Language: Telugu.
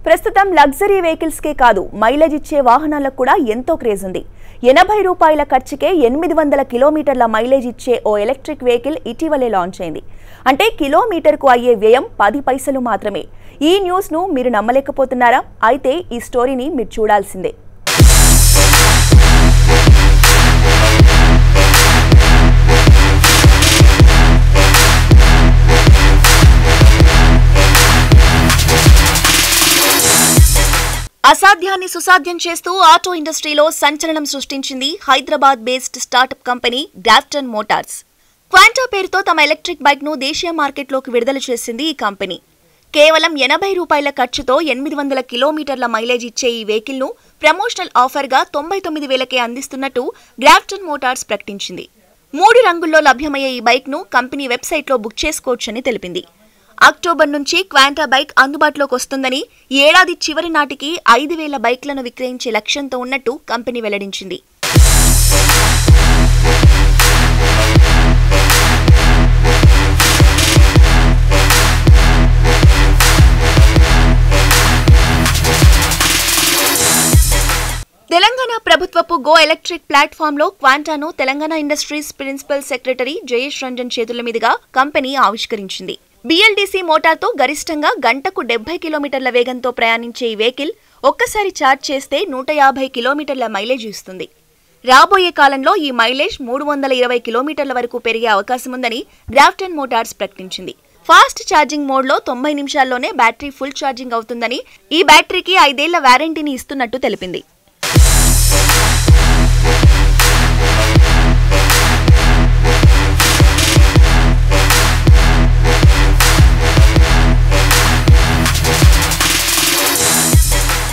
ప్రస్తుతం లగ్జరీ వెహికల్స్కే కాదు మైలేజ్ ఇచ్చే వాహనాలకు కూడా ఎంతో క్రేజ్ ఉంది ఎనభై రూపాయల ఖర్చుకే ఎనిమిది వందల కిలోమీటర్ల మైలేజ్ ఇచ్చే ఓ ఎలక్ట్రిక్ వెహికల్ ఇటీవలే లాంచ్ అయింది అంటే కిలోమీటర్కు అయ్యే వ్యయం పది పైసలు మాత్రమే ఈ న్యూస్ను మీరు నమ్మలేకపోతున్నారా అయితే ఈ స్టోరీని మీరు చూడాల్సిందే అసాధ్యాన్ని సుసాధ్యం చేస్తూ ఆటో ఇండస్ట్రీలో సంచలనం సృష్టించింది Hyderabad based startup company Grafton Motors Quanta పేరుతో తమ ఎలక్ట్రిక్ బైక్ ను దేశీయ మార్కెట్లోకి విడుదల చేసింది ఈ కంపెనీ కేవలం ఎనభై రూపాయల ఖర్చుతో ఎనిమిది వందల కిలోమీటర్ల మైలేజ్ ఇచ్చే ఈ వెహికల్ ను ప్రమోషనల్ ఆఫర్గా తొంభై తొమ్మిది వేలకే అందిస్తున్నట్టు గ్రాఫ్టన్ మోటార్స్ ప్రకటించింది మూడు రంగుల్లో లభ్యమయ్యే ఈ బైక్ ను కంపెనీ వెబ్సైట్లో బుక్ చేసుకోవచ్చని తెలిపింది అక్టోబర్ నుంచి క్వాంటా బైక్ అందుబాటులోకి వస్తుందని ఈ ఏడాది చివరి నాటికి ఐదు వేల బైక్లను విక్రయించే లక్ష్యంతో ఉన్నట్టు కంపెనీ వెల్లడించింది తెలంగాణ ప్రభుత్వపు గో ఎలక్ట్రిక్ ప్లాట్ఫామ్ లో క్వాంటాను Telangana Industries principal secretary Jayesh Ranjan చేతుల మీదుగా కంపెనీ ఆవిష్కరించింది బిఎల్డిసి మోటార్తో గరిష్టంగా గంటకు డెబ్బై కిలోమీటర్ల వేగంతో ప్రయాణించే ఈ వెహికల్ ఒక్కసారి ఛార్జ్ చేస్తే నూట యాభై కిలోమీటర్ల మైలేజ్ ఇస్తుంది రాబోయే కాలంలో ఈ మైలేజ్ మూడు వందల ఇరవై కిలోమీటర్ల వరకు పెరిగే అవకాశం ఉందని గ్రాఫ్టన్ మోటార్స్ ప్రకటించింది ఫాస్ట్ ఛార్జింగ్ మోడ్లో తొంభై నిమిషాల్లోనే బ్యాటరీ ఫుల్ ఛార్జింగ్ అవుతుందని ఈ బ్యాటరీకి ఐదేళ్ల వారంటీని ఇస్తున్నట్టు తెలిపింది